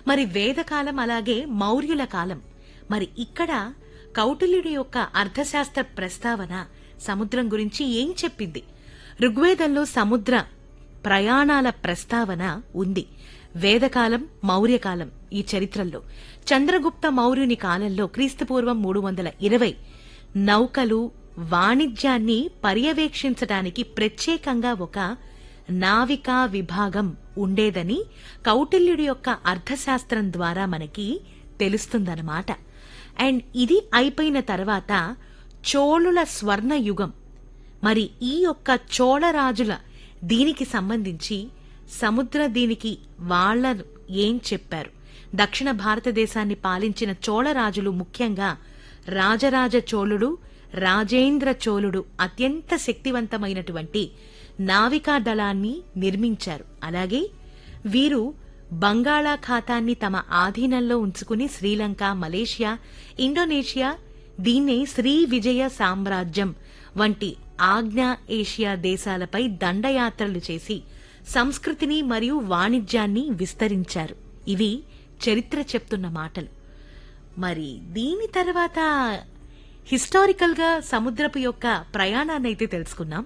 మరి వేదకాలం అలాగే మౌర్యుల కాలం మరి ఇక్కడ కౌటిల్యుడి యొక్క అర్థశాస్త్ర ప్రస్తావన సముద్రం గురించి ఏం చెప్పింది ఋగ్వేదంలో సముద్ర ప్రయాణాల ప్రస్తావన ఉంది వేదకాలం మౌర్యకాలం ఈ చరిత్రల్లో చంద్రగుప్త మౌర్యుని కాలంలో క్రీస్తుపూర్వం మూడు వందల ఇరవై నౌకలు వాణిజ్యాన్ని పర్యవేక్షించడానికి ప్రత్యేకంగా ఒక నావికా విభాగం ఉండేదని కౌటిల్యుడి యొక్క అర్థశాస్త్రం ద్వారా మనకి తెలుస్తుందన్నమాట అండ్ ఇది అయిపోయిన తర్వాత చోళుల స్వర్ణ యుగం మరి ఈ యొక్క చోళరాజుల దీనికి సంబంధించి సముద్ర దీనికి వాళ్ళ ఏం చెప్పారు దక్షిణ భారతదేశాన్ని పాలించిన చోళరాజులు ముఖ్యంగా రాజరాజ చోళుడు రాజేంద్ర చోళుడు అత్యంత శక్తివంతమైనటువంటి నావికా దళాన్ని నిర్మించారు అలాగే వీరు బంగాళాఖాతాన్ని తమ ఆధీనంలో ఉంచుకుని శ్రీలంక మలేషియా ఇండోనేషియా దీన్నే శ్రీ విజయ సామ్రాజ్యం వంటి ఆగ్నేయ ఏషియా దేశాలపై దండయాత్రలు చేసి సంస్కృతిని మరియు వాణిజ్యాన్ని విస్తరించారు ఇవి చరిత్ర చెప్తున్న మాటలు మరి దీని తర్వాత హిస్టారికల్ గా సముద్రపు యొక్క ప్రయాణాన్ని అయితే తెలుసుకున్నాం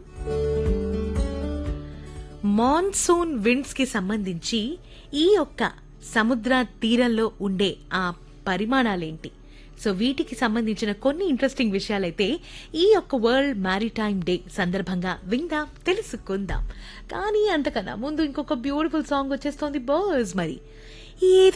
మాన్సూన్ విండ్స్ కి సంబంధించి ఈ యొక్క సముద్ర తీరంలో ఉండే ఆ పరిమాణాలేంటి సో వీటికి సంబంధించిన కొన్ని ఇంట్రెస్టింగ్ విషయాలైతే ఈ యొక్క వరల్డ్ మ్యారిటైమ్ డే సందర్భంగా విందాం తెలుసుకుందాం కానీ అంతకన్నా ముందు ఇంకొక బ్యూటిఫుల్ సాంగ్ వచ్చేస్తోంది బర్స్ మరి ఏదో